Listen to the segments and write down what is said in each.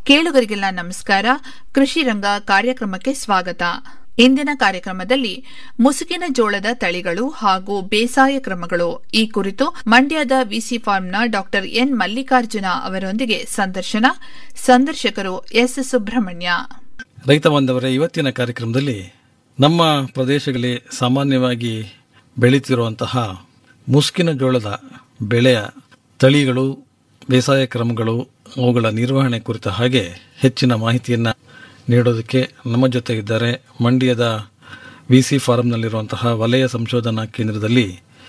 ಕೇಳುಗರಿಗೆಲ್ಲ ನಮಸ್ಕಾರ ಕೃಷಿ ರಂಗ ಕಾರ್ಯಕ್ರಮಕ್ಕೆ ಸ್ವಾಗತ ಇಂದಿನ ಕಾರ್ಯಕ್ರಮದಲ್ಲಿ ಮುಸುಕಿನ ಜೋಳದ ತಳಿಗಳು ಹಾಗೂ ಬೇಸಾಯ ಕ್ರಮಗಳು ಈ ಕುರಿತು ಮಂಡ್ಯದ ವಿಸಿ ಫಾರ್ಮ್ನ ಡಾ ಎನ್ ಮಲ್ಲಿಕಾರ್ಜುನ ಅವರೊಂದಿಗೆ ಸಂದರ್ಶನ ಸಂದರ್ಶಕರು ಎಸ್ ಸುಬ್ರಹ್ಮಣ್ಯ ರೈತ ಬಾಂಧವರೇ ಇವತ್ತಿನ ಕಾರ್ಯಕ್ರಮದಲ್ಲಿ ನಮ್ಮ ಪ್ರದೇಶಗಳಲ್ಲಿ ಸಾಮಾನ್ಯವಾಗಿ ಬೆಳೀತಿರುವಂತಹ ಮುಸ್ಕಿನ ಜೋಳದ ಬೆಳೆಯ ತಳಿಗಳು ಬೇಸಾಯ ಕ್ರಮಗಳು ಅವುಗಳ ನಿರ್ವಹಣೆ ಕುರಿತ ಹಾಗೆ ಹೆಚ್ಚಿನ ಮಾಹಿತಿಯನ್ನು ನೀಡೋದಕ್ಕೆ ನಮ್ಮ ಜೊತೆಗಿದ್ದಾರೆ ಮಂಡ್ಯದ ವಿ ಸಿ ಫಾರಂನಲ್ಲಿರುವಂತಹ ವಲಯ ಸಂಶೋಧನಾ ಕೇಂದ್ರದಲ್ಲಿ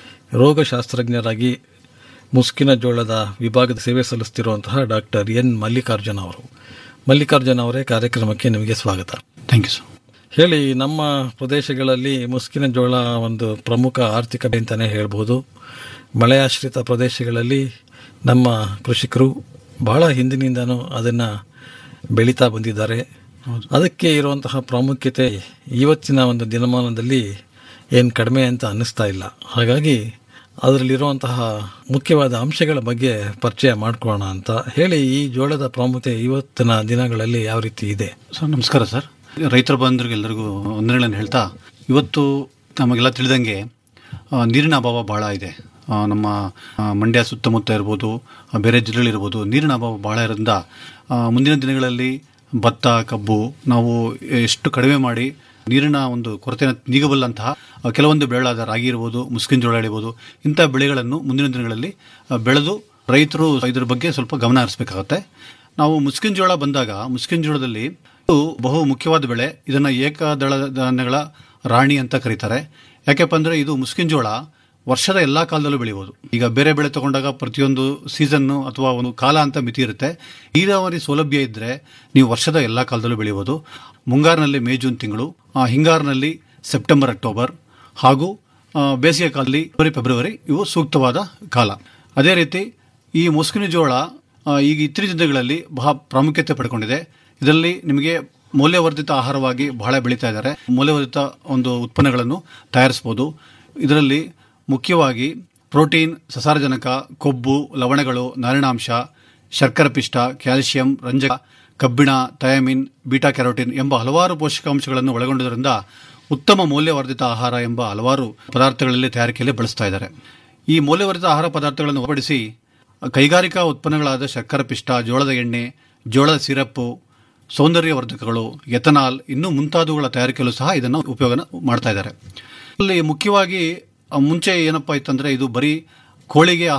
ರೋಗಶಾಸ್ತ್ರಜ್ಞರಾಗಿ ಮುಸ್ಕಿನ ಜೋಳದ ವಿಭಾಗದ ಸೇವೆ ಸಲ್ಲಿಸುತ್ತಿರುವಂತಹ ಡಾಕ್ಟರ್ ಎನ್ ಮಲ್ಲಿಕಾರ್ಜುನ ಅವರು ಮಲ್ಲಿಕಾರ್ಜುನ ಅವರೇ ಕಾರ್ಯಕ್ರಮಕ್ಕೆ ನಿಮಗೆ ಸ್ವಾಗತ ಥ್ಯಾಂಕ್ ಯು ಸರ್ ಹೇಳಿ ನಮ್ಮ ಪ್ರದೇಶಗಳಲ್ಲಿ ಮುಸ್ಕಿನ ಜೋಳ ಒಂದು ಪ್ರಮುಖ ಆರ್ಥಿಕ ಬೆಳೆ ಅಂತಾನೆ ಹೇಳ್ಬೋದು ಮಳೆಯಾಶ್ರಿತ ಪ್ರದೇಶಗಳಲ್ಲಿ ನಮ್ಮ ಕೃಷಿಕರು ಬಹಳ ಹಿಂದಿನಿಂದನೂ ಅದನ್ನು ಬೆಳೀತಾ ಬಂದಿದ್ದಾರೆ ಅದಕ್ಕೆ ಇರುವಂತಹ ಪ್ರಾಮುಖ್ಯತೆ ಇವತ್ತಿನ ಒಂದು ದಿನಮಾನದಲ್ಲಿ ಏನು ಕಡಿಮೆ ಅಂತ ಅನ್ನಿಸ್ತಾ ಇಲ್ಲ ಹಾಗಾಗಿ ಅದರಲ್ಲಿರುವಂತಹ ಮುಖ್ಯವಾದ ಅಂಶಗಳ ಬಗ್ಗೆ ಪರಿಚಯ ಮಾಡ್ಕೊಳ್ಳೋಣ ಅಂತ ಹೇಳಿ ಈ ಜೋಳದ ಪ್ರಾಮುಖ್ಯತೆ ಇವತ್ತಿನ ದಿನಗಳಲ್ಲಿ ಯಾವ ರೀತಿ ಇದೆ ಸರ್ ನಮಸ್ಕಾರ ಸರ್ ರೈತರ ಬಂಧುಗಳಿಗೆಲ್ಲರಿಗೂ ವಂದನೆಗಳನ್ನು ಹೇಳ್ತಾ ಇವತ್ತು ನಮಗೆಲ್ಲ ತಿಳಿದಂಗೆ ಆ, ನೀರಿನ ಅಭಾವ ಭಾಳ ಇದೆ ಆ, ನಮ್ಮ ಆ, ಮಂಡ್ಯ ಸುತ್ತಮುತ್ತ ಇರ್ಬೋದು ಆ, ಬೇರೆ ಜಿಲ್ಲೆಗಳಿರ್ಬೋದು ನೀರಿನ ಅಭಾವ ಭಾಳ ಇರೋದ್ರಿಂದ ಆ, ಮುಂದಿನ ದಿನಗಳಲ್ಲಿ ಭತ್ತ ಕಬ್ಬು ನಾವು ಎಷ್ಟು ಕಡಿಮೆ ಮಾಡಿ ನೀರಿನ ಒಂದು ಕೊರತೆಯನ್ನು ನೀಗಬಲ್ಲಂತಹ ಆ, ಕೆಲವೊಂದು ಬೆಳೆಗಳಾದ ರಾಗಿ ಇರ್ಬೋದು ಮುಸ್ಕಿನ ಜೋಳ ಇರ್ಬೋದು ಇಂಥ ಬೆಳೆಗಳನ್ನು ಮುಂದಿನ ದಿನಗಳಲ್ಲಿ ಆ, ಬೆಳೆದು ರೈತರು ಇದ್ರ ಬಗ್ಗೆ ಸ್ವಲ್ಪ ಗಮನ ಹರಿಸಬೇಕಾಗತ್ತೆ ನಾವು ಮುಸ್ಕಿನ ಜೋಳ ಬಂದಾಗ ಮುಸ್ಕಿನ ಜೋಳದಲ್ಲಿ ಇದು ಬಹು ಮುಖ್ಯವಾದ ಬೆಳೆ ಇದನ್ನ ಏಕದಳ ಧಾನ್ಯಗಳ ರಾಣಿ ಅಂತ ಕರೀತಾರೆ ಯಾಕೆಪ್ಪ ಅಂದ್ರೆ ಇದು ಮುಸ್ಕಿನ ಜೋಳ ವರ್ಷದ ಎಲ್ಲಾ ಕಾಲದಲ್ಲೂ ಬೆಳಿಬಹುದು ಈಗ ಬೇರೆ ಬೆಳೆ ತಗೊಂಡಾಗ ಪ್ರತಿಯೊಂದು ಸೀಸನ್ನು ಅಥವಾ ಒಂದು ಕಾಲ ಅಂತ ಮಿತಿ ಇರುತ್ತೆ ನೀರಾವರಿ ಸೌಲಭ್ಯ ಇದ್ರೆ ನೀವು ವರ್ಷದ ಎಲ್ಲಾ ಕಾಲದಲ್ಲೂ ಬೆಳೆಯಬಹುದು ಮುಂಗಾರಿನಲ್ಲಿ ಮೇ ಜೂನ್ ತಿಂಗಳು ಆ, ಹಿಂಗಾರಿನಲ್ಲಿ ಸೆಪ್ಟೆಂಬರ್ ಅಕ್ಟೋಬರ್ ಹಾಗೂ ಆ, ಬೇಸಿಗೆ ಕಾಲದಲ್ಲಿ ಫೆಬ್ರವರಿ ಫೆಬ್ರವರಿ ಇವು ಸೂಕ್ತವಾದ ಕಾಲ ಅದೇ ರೀತಿ ಈ ಮುಸ್ಕಿನ ಜೋಳ ಆ, ಈಗ ಇತ್ತೀಚಿನ ದಿನಗಳಲ್ಲಿ ಬಹಳ ಪ್ರಾಮುಖ್ಯತೆ ಪಡ್ಕೊಂಡಿದೆ ಇದರಲ್ಲಿ ನಿಮಗೆ ಮೌಲ್ಯವರ್ಧಿತ ಆಹಾರವಾಗಿ ಬಹಳ ಬೆಳೀತಾ ಇದ್ದಾರೆ ಮೌಲ್ಯವರ್ಧಿತ ಒಂದು ಉತ್ಪನ್ನಗಳನ್ನು ತಯಾರಿಸಬಹುದು ಇದರಲ್ಲಿ ಮುಖ್ಯವಾಗಿ ಪ್ರೋಟೀನ್ ಸಸಾರಜನಕ ಕೊಬ್ಬು ಲವಣಗಳು ನಾರಿನಾಂಶ ಶರ್ಕರ ಪಿಷ್ಟ ಕ್ಯಾಲ್ಸಿಯಂ ರಂಜಕ ಕಬ್ಬಿಣ ಥಯಾಮಿನ್ ಬೀಟಾ ಕ್ಯಾರೋಟಿನ್ ಎಂಬ ಹಲವಾರು ಪೋಷಕಾಂಶಗಳನ್ನು ಒಳಗೊಂಡಿರುವುದರಿಂದ ಉತ್ತಮ ಮೌಲ್ಯವರ್ಧಿತ ಆಹಾರ ಎಂಬ ಹಲವಾರು ಪದಾರ್ಥಗಳಲ್ಲಿ ತಯಾರಿಕೆಯಲ್ಲಿ ಬಳಸ್ತಾ ಇದ್ದಾರೆ ಈ ಮೌಲ್ಯವರ್ಧಿತ ಆಹಾರ ಪದಾರ್ಥಗಳನ್ನು ಹೊರಡಿಸಿ ಕೈಗಾರಿಕಾ ಉತ್ಪನ್ನಗಳಾದ ಶರ್ಕರ ಪಿಷ್ಟ ಜೋಳದ ಎಣ್ಣೆ ಜೋಳದ ಸಿರಪ್ಪು ಸೌಂದರ್ಯವರ್ಧಕಗಳು ಎಥನಾಲ್ ಇನ್ನೂ ಮುಂತಾದವುಗಳ ತಯಾರಿಕೆಯಲ್ಲೂ ಸಹ ಇದನ್ನು ಉಪಯೋಗ ಮಾಡ್ತಾ ಇದ್ದಾರೆ ಇಲ್ಲಿ ಮುಖ್ಯವಾಗಿ ಆ, ಮುಂಚೆ ಏನಪ್ಪಾ ಇತ್ತಂದ್ರೆ ಇದು ಬರೀ ಕೋಳಿಗೆ